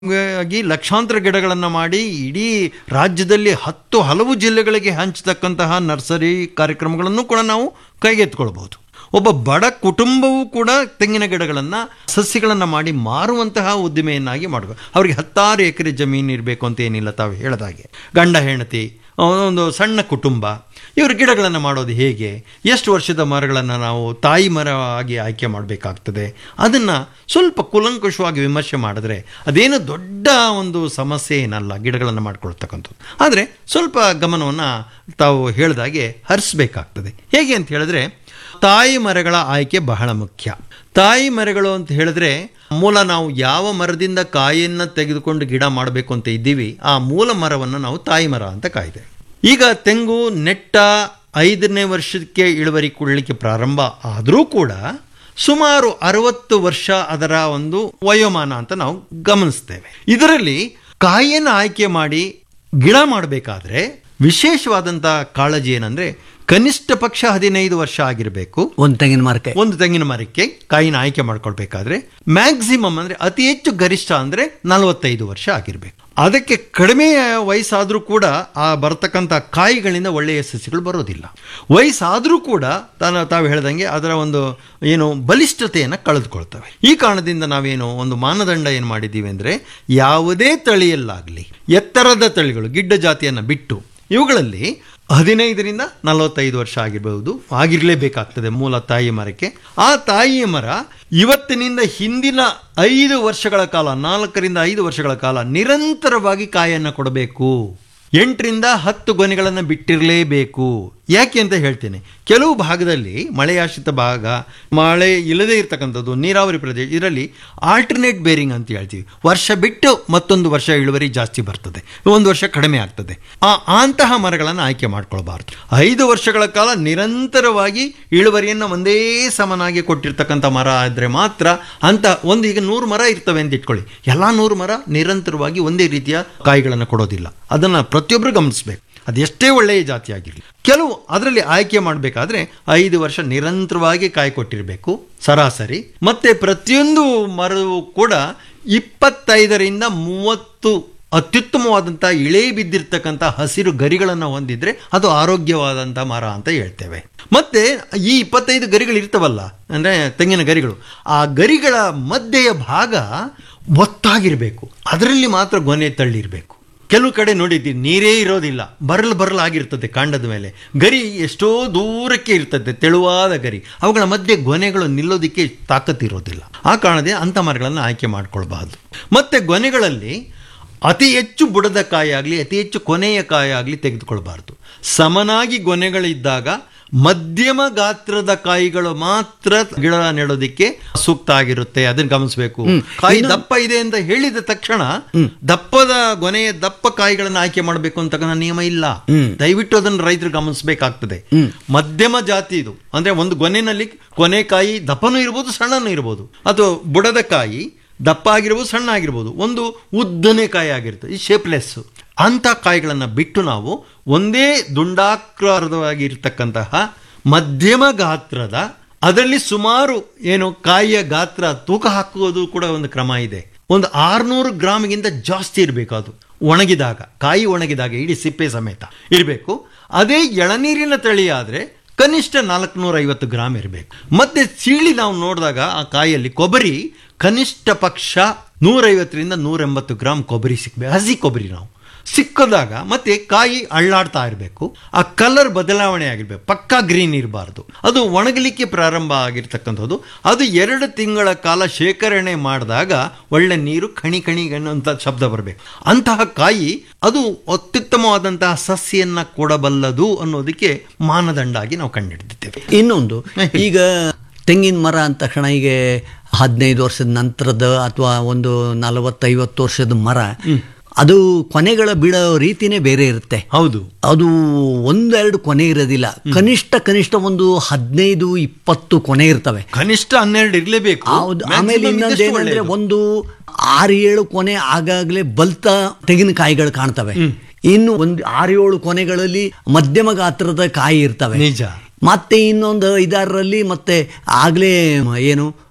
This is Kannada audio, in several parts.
ಆಗಿ ಲಕ್ಷಾಂತರ ಗಿಡಗಳನ್ನು ಮಾಡಿ ಇಡೀ ರಾಜ್ಯದಲ್ಲಿ ಹತ್ತು ಹಲವು ಜಿಲ್ಲೆಗಳಿಗೆ ಹಂಚತಕ್ಕಂತಹ ನರ್ಸರಿ ಕಾರ್ಯಕ್ರಮಗಳನ್ನು ಕೂಡ ನಾವು ಕೈಗೆತ್ತಿಕೊಳ್ಬಹುದು ಒಬ್ಬ ಬಡ ಕುಟುಂಬವೂ ಕೂಡ ತೆಂಗಿನ ಗಿಡಗಳನ್ನು ಸಸ್ಯಗಳನ್ನು ಮಾಡಿ ಮಾರುವಂತಹ ಉದ್ದಿಮೆಯನ್ನಾಗಿ ಮಾಡಬೇಕು ಅವರಿಗೆ ಹತ್ತಾರು ಎಕರೆ ಜಮೀನು ಇರಬೇಕು ಅಂತ ಏನಿಲ್ಲ ತಾವು ಹೇಳಿದಾಗೆ ಗಂಡ ಹೆಂಡತಿ ಒಂದು ಸಣ್ಣ ಕುಟುಂಬ ಇವರು ಗಿಡಗಳನ್ನು ಮಾಡೋದು ಹೇಗೆ ಎಷ್ಟು ವರ್ಷದ ಮರಗಳನ್ನು ನಾವು ತಾಯಿ ಮರ ಆಗಿ ಆಯ್ಕೆ ಮಾಡಬೇಕಾಗ್ತದೆ ಅದನ್ನು ಸ್ವಲ್ಪ ಕುಲಂಕುಷವಾಗಿ ವಿಮರ್ಶೆ ಮಾಡಿದ್ರೆ ಅದೇನು ದೊಡ್ಡ ಒಂದು ಸಮಸ್ಯೆ ಏನಲ್ಲ ಗಿಡಗಳನ್ನು ಮಾಡ್ಕೊಳ್ತಕ್ಕಂಥದ್ದು ಆದರೆ ಸ್ವಲ್ಪ ಗಮನವನ್ನು ತಾವು ಹೇಳಿದಾಗೆ ಹರಿಸ್ಬೇಕಾಗ್ತದೆ ಹೇಗೆ ಅಂತ ಹೇಳಿದ್ರೆ ತಾಯಿ ಮರಗಳ ಆಯ್ಕೆ ಬಹಳ ಮುಖ್ಯ ತಾಯಿ ಮರಗಳು ಅಂತ ಹೇಳಿದ್ರೆ ಮೂಲ ನಾವು ಯಾವ ಮರದಿಂದ ಕಾಯಿಯನ್ನು ತೆಗೆದುಕೊಂಡು ಗಿಡ ಮಾಡಬೇಕು ಅಂತ ಇದ್ದೀವಿ ಆ ಮೂಲ ಮರವನ್ನು ನಾವು ತಾಯಿ ಮರ ಅಂತ ಕಾಯ್ದೆ ಈಗ ತೆಂಗು ನೆಟ್ಟ ಐದನೇ ವರ್ಷಕ್ಕೆ ಇಳುವರಿ ಕೊಡಲಿಕ್ಕೆ ಪ್ರಾರಂಭ ಆದರೂ ಕೂಡ ಸುಮಾರು ಅರವತ್ತು ವರ್ಷ ಅದರ ಒಂದು ವಯೋಮಾನ ಅಂತ ನಾವು ಗಮನಿಸ್ತೇವೆ ಇದರಲ್ಲಿ ಕಾಯಿಯನ್ನು ಆಯ್ಕೆ ಮಾಡಿ ಗಿಡ ಮಾಡಬೇಕಾದ್ರೆ ವಿಶೇಷವಾದಂಥ ಕಾಳಜಿ ಏನಂದ್ರೆ ಕನಿಷ್ಠ ಪಕ್ಷ ಹದಿನೈದು ವರ್ಷ ಆಗಿರಬೇಕು ಒಂದು ತೆಂಗಿನ ಮರಕ್ಕೆ ಒಂದು ತೆಂಗಿನ ಮರಕ್ಕೆ ಕಾಯಿನ ಆಯ್ಕೆ ಮಾಡ್ಕೊಳ್ಬೇಕಾದ್ರೆ ಮ್ಯಾಕ್ಸಿಮಮ್ ಅಂದ್ರೆ ಅತಿ ಹೆಚ್ಚು ಗರಿಷ್ಠ ಅಂದ್ರೆ ನಲವತ್ತೈದು ವರ್ಷ ಆಗಿರ್ಬೇಕು ಅದಕ್ಕೆ ಕಡಿಮೆ ವಯಸ್ಸಾದರೂ ಕೂಡ ಆ ಬರ್ತಕ್ಕಂಥ ಕಾಯಿಗಳಿಂದ ಒಳ್ಳೆಯ ಸಸ್ಯಗಳು ಬರೋದಿಲ್ಲ ವಯಸ್ಸಾದರೂ ಕೂಡ ತಾನು ತಾವು ಹೇಳ್ದಂಗೆ ಅದರ ಒಂದು ಏನು ಬಲಿಷ್ಠತೆಯನ್ನು ಕಳೆದುಕೊಳ್ತವೆ ಈ ಕಾರಣದಿಂದ ನಾವೇನು ಒಂದು ಮಾನದಂಡ ಏನು ಮಾಡಿದ್ದೀವಿ ಅಂದರೆ ಯಾವುದೇ ತಳಿಯಲ್ಲಾಗಲಿ ಎತ್ತರದ ತಳಿಗಳು ಗಿಡ್ಡ ಜಾತಿಯನ್ನು ಬಿಟ್ಟು ಇವುಗಳಲ್ಲಿ ಹದಿನೈದರಿಂದ ನಲವತ್ತೈದು ವರ್ಷ ಆಗಿರಬಹುದು ಆಗಿರಲೇಬೇಕಾಗ್ತದೆ ಮೂಲ ತಾಯಿ ಮರಕ್ಕೆ ಆ ತಾಯಿಯ ಮರ ಇವತ್ತಿನಿಂದ ಹಿಂದಿನ ಐದು ವರ್ಷಗಳ ಕಾಲ ನಾಲ್ಕರಿಂದ ಐದು ವರ್ಷಗಳ ಕಾಲ ನಿರಂತರವಾಗಿ ಕಾಯನ್ನು ಕೊಡಬೇಕು ಎಂಟರಿಂದ ಹತ್ತು ಗೊನೆಗಳನ್ನು ಬಿಟ್ಟಿರಲೇಬೇಕು ಯಾಕೆ ಅಂತ ಹೇಳ್ತೇನೆ ಕೆಲವು ಭಾಗದಲ್ಲಿ ಮಳೆಯಾಶ್ರಿತ ಭಾಗ ಮಳೆ ಇಲ್ಲದೇ ಇರತಕ್ಕಂಥದ್ದು ನೀರಾವರಿ ಪ್ರದೇಶ ಇದರಲ್ಲಿ ಆಲ್ಟರ್ನೇಟ್ ಬೇರಿಂಗ್ ಅಂತ ಹೇಳ್ತೀವಿ ವರ್ಷ ಬಿಟ್ಟು ಮತ್ತೊಂದು ವರ್ಷ ಇಳುವರಿ ಜಾಸ್ತಿ ಬರ್ತದೆ ಒಂದು ವರ್ಷ ಕಡಿಮೆ ಆಗ್ತದೆ ಆ ಅಂತಹ ಮರಗಳನ್ನು ಆಯ್ಕೆ ಮಾಡ್ಕೊಳ್ಬಾರ್ದು ಐದು ವರ್ಷಗಳ ಕಾಲ ನಿರಂತರವಾಗಿ ಇಳುವರಿಯನ್ನು ಒಂದೇ ಸಮನಾಗಿ ಕೊಟ್ಟಿರ್ತಕ್ಕಂಥ ಮರ ಆದರೆ ಮಾತ್ರ ಅಂತ ಒಂದು ಈಗ ನೂರು ಮರ ಇರ್ತವೆ ಅಂತ ಇಟ್ಕೊಳ್ಳಿ ಎಲ್ಲ ನೂರು ಮರ ನಿರಂತರವಾಗಿ ಒಂದೇ ರೀತಿಯ ಕಾಯಿಗಳನ್ನು ಕೊಡೋದಿಲ್ಲ ಅದನ್ನು ಪ್ರತಿಯೊಬ್ಬರು ಗಮನಿಸಬೇಕು ಅದೆಷ್ಟೇ ಒಳ್ಳೆಯ ಜಾತಿ ಆಗಿರಲಿ ಕೆಲವು ಅದರಲ್ಲಿ ಆಯ್ಕೆ ಮಾಡಬೇಕಾದ್ರೆ ಐದು ವರ್ಷ ನಿರಂತರವಾಗಿ ಕಾಯಿ ಕೊಟ್ಟಿರಬೇಕು ಸರಾಸರಿ ಮತ್ತೆ ಪ್ರತಿಯೊಂದು ಮರವು ಕೂಡ ಇಪ್ಪತ್ತೈದರಿಂದ ಮೂವತ್ತು ಅತ್ಯುತ್ತಮವಾದಂಥ ಇಳೆ ಬಿದ್ದಿರ್ತಕ್ಕಂಥ ಹಸಿರು ಗರಿಗಳನ್ನು ಹೊಂದಿದ್ರೆ ಅದು ಆರೋಗ್ಯವಾದಂಥ ಮರ ಅಂತ ಹೇಳ್ತೇವೆ ಮತ್ತೆ ಈ ಇಪ್ಪತ್ತೈದು ಗರಿಗಳು ಇರ್ತವಲ್ಲ ಅಂದರೆ ತೆಂಗಿನ ಗರಿಗಳು ಆ ಗರಿಗಳ ಮಧ್ಯೆಯ ಭಾಗ ಒತ್ತಾಗಿರಬೇಕು ಅದರಲ್ಲಿ ಮಾತ್ರ ಗೊನೆ ತಳ್ಳಿರಬೇಕು ಕೆಲವು ಕಡೆ ನೋಡಿದ್ದೀವಿ ನೀರೇ ಇರೋದಿಲ್ಲ ಬರಲು ಬರಲಾಗಿರ್ತದೆ ಕಾಂಡದ ಮೇಲೆ ಗರಿ ಎಷ್ಟೋ ದೂರಕ್ಕೆ ಇರ್ತದೆ ತೆಳುವಾದ ಗರಿ ಅವುಗಳ ಮಧ್ಯೆ ಗೊನೆಗಳು ನಿಲ್ಲೋದಕ್ಕೆ ತಾಕತ್ತಿರೋದಿಲ್ಲ ಆ ಕಾರಣದಿಂದ ಅಂಥ ಮರಗಳನ್ನು ಆಯ್ಕೆ ಮಾಡ್ಕೊಳ್ಬಾರ್ದು ಮತ್ತೆ ಗೊನೆಗಳಲ್ಲಿ ಅತಿ ಹೆಚ್ಚು ಬುಡದ ಕಾಯಿ ಆಗಲಿ ಅತಿ ಹೆಚ್ಚು ಕೊನೆಯ ಕಾಯಿ ಆಗಲಿ ತೆಗೆದುಕೊಳ್ಬಾರ್ದು ಸಮನಾಗಿ ಗೊನೆಗಳಿದ್ದಾಗ ಮಧ್ಯಮ ಗಾತ್ರದ ಕಾಯಿಗಳು ಮಾತ್ರ ಗಿಡ ನೆಡೋದಿಕ್ಕೆ ಸೂಕ್ತ ಆಗಿರುತ್ತೆ ಅದನ್ನ ಗಮನಿಸಬೇಕು ಕಾಯಿ ದಪ್ಪ ಇದೆ ಅಂತ ಹೇಳಿದ ತಕ್ಷಣ ದಪ್ಪದ ಗೊನೆಯ ದಪ್ಪ ಕಾಯಿಗಳನ್ನು ಆಯ್ಕೆ ಮಾಡಬೇಕು ಅಂತಕ್ಕಂಥ ನಿಯಮ ಇಲ್ಲ ದಯವಿಟ್ಟು ಅದನ್ನು ರೈತರು ಗಮನಿಸಬೇಕಾಗ್ತದೆ ಮಧ್ಯಮ ಜಾತಿ ಇದು ಅಂದ್ರೆ ಒಂದು ಗೊನೆನಲ್ಲಿ ಕೊನೆ ಕಾಯಿ ದಪ್ಪನೂ ಇರ್ಬೋದು ಸಣ್ಣನೂ ಇರ್ಬೋದು ಅಥವಾ ಬುಡದ ಕಾಯಿ ದಪ್ಪ ಆಗಿರ್ಬೋದು ಸಣ್ಣ ಆಗಿರ್ಬೋದು ಒಂದು ಉದ್ದನೆ ಕಾಯಿ ಆಗಿರ್ತದೆ ಈ ಶೇಪ್ಲೆಸ್ ಅಂಥ ಕಾಯಿಗಳನ್ನು ಬಿಟ್ಟು ನಾವು ಒಂದೇ ದುಂಡಾಕಾರವಾಗಿ ಇರತಕ್ಕಂತಹ ಮಧ್ಯಮ ಗಾತ್ರದ ಅದರಲ್ಲಿ ಸುಮಾರು ಏನು ಕಾಯಿಯ ಗಾತ್ರ ತೂಕ ಹಾಕುವುದು ಕೂಡ ಒಂದು ಕ್ರಮ ಇದೆ ಒಂದು ಆರ್ನೂರು ಗ್ರಾಮ್ಗಿಂತ ಜಾಸ್ತಿ ಇರಬೇಕು ಅದು ಒಣಗಿದಾಗ ಕಾಯಿ ಒಣಗಿದಾಗ ಇಡೀ ಸಿಪ್ಪೆ ಸಮೇತ ಇರಬೇಕು ಅದೇ ಎಳನೀರಿನ ತಳಿ ಆದರೆ ಕನಿಷ್ಠ ನಾಲ್ಕುನೂರ ಐವತ್ತು ಗ್ರಾಮ್ ಇರಬೇಕು ಮತ್ತೆ ಸೀಳಿ ನಾವು ನೋಡಿದಾಗ ಆ ಕಾಯಿಯಲ್ಲಿ ಕೊಬ್ಬರಿ ಕನಿಷ್ಠ ಪಕ್ಷ ನೂರೈವತ್ತರಿಂದ ನೂರೆಂಬತ್ತು ಗ್ರಾಮ್ ಕೊಬ್ಬರಿ ಸಿಕ್ಬೇಕು ಹಸಿ ಕೊಬ್ಬರಿ ನಾವು ಸಿಕ್ಕದಾಗ ಮತ್ತೆ ಕಾಯಿ ಅಳ್ಳಾಡ್ತಾ ಇರಬೇಕು ಆ ಕಲರ್ ಬದಲಾವಣೆ ಆಗಿರ್ಬೇಕು ಪಕ್ಕಾ ಗ್ರೀನ್ ಇರಬಾರ್ದು ಅದು ಒಣಗಲಿಕ್ಕೆ ಪ್ರಾರಂಭ ಆಗಿರ್ತಕ್ಕಂಥದ್ದು ಅದು ಎರಡು ತಿಂಗಳ ಕಾಲ ಶೇಖರಣೆ ಮಾಡಿದಾಗ ಒಳ್ಳೆ ನೀರು ಕಣಿ ಕಣಿ ಅನ್ನುವಂಥ ಶಬ್ದ ಬರಬೇಕು ಅಂತಹ ಕಾಯಿ ಅದು ಅತ್ಯುತ್ತಮವಾದಂತಹ ಸಸ್ಯನ್ನ ಕೊಡಬಲ್ಲದು ಅನ್ನೋದಕ್ಕೆ ಮಾನದಂಡ ಆಗಿ ನಾವು ಕಂಡುಹಿಡಿದಿದ್ದೇವೆ ಇನ್ನೊಂದು ಈಗ ತೆಂಗಿನ ಮರ ಅಂದ ತಕ್ಷಣ ಈಗ ಹದಿನೈದು ವರ್ಷದ ನಂತರದ ಅಥವಾ ಒಂದು ನಲವತ್ತೈವತ್ತು ವರ್ಷದ ಮರ ಅದು ಕೊನೆಗಳ ಬಿಡೋ ರೀತಿನೇ ಬೇರೆ ಇರುತ್ತೆ ಹೌದು ಅದು ಒಂದೆರಡು ಕೊನೆ ಇರೋದಿಲ್ಲ ಕನಿಷ್ಠ ಕನಿಷ್ಠ ಒಂದು ಹದಿನೈದು ಇಪ್ಪತ್ತು ಕೊನೆ ಇರ್ತವೆ ಕನಿಷ್ಠ ಹನ್ನೆರಡು ಇರಲೇಬೇಕು ಹೌದು ಆಮೇಲೆ ಇನ್ನೊಂದು ಏನಂದ್ರೆ ಒಂದು ಆರು ಏಳು ಕೊನೆ ಆಗಾಗ್ಲೇ ಬಲ್ತ ತೆಂಗಿನಕಾಯಿಗಳು ಕಾಣ್ತವೆ ಇನ್ನು ಒಂದು ಆರು ಏಳು ಕೊನೆಗಳಲ್ಲಿ ಮಧ್ಯಮ ಗಾತ್ರದ ಕಾಯಿ ಇರ್ತವೆ ನಿಜ ಮತ್ತೆ ಇನ್ನೊಂದು ಐದಾರರಲ್ಲಿ ಮತ್ತೆ ಆಗ್ಲೇ ಏನು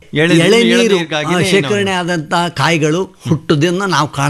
ಎಳೆನೀರು- ಎಳೆನೀರು ಎಳೆನೀರಿಗಾಗಿನೇ ಆ, ಶೇಖರಣೆ ಆದಂತಹ ಕಾಯಿಗಳು ಹುಟ್ಟುದನ್ನ ನಾವು ಕಾಣ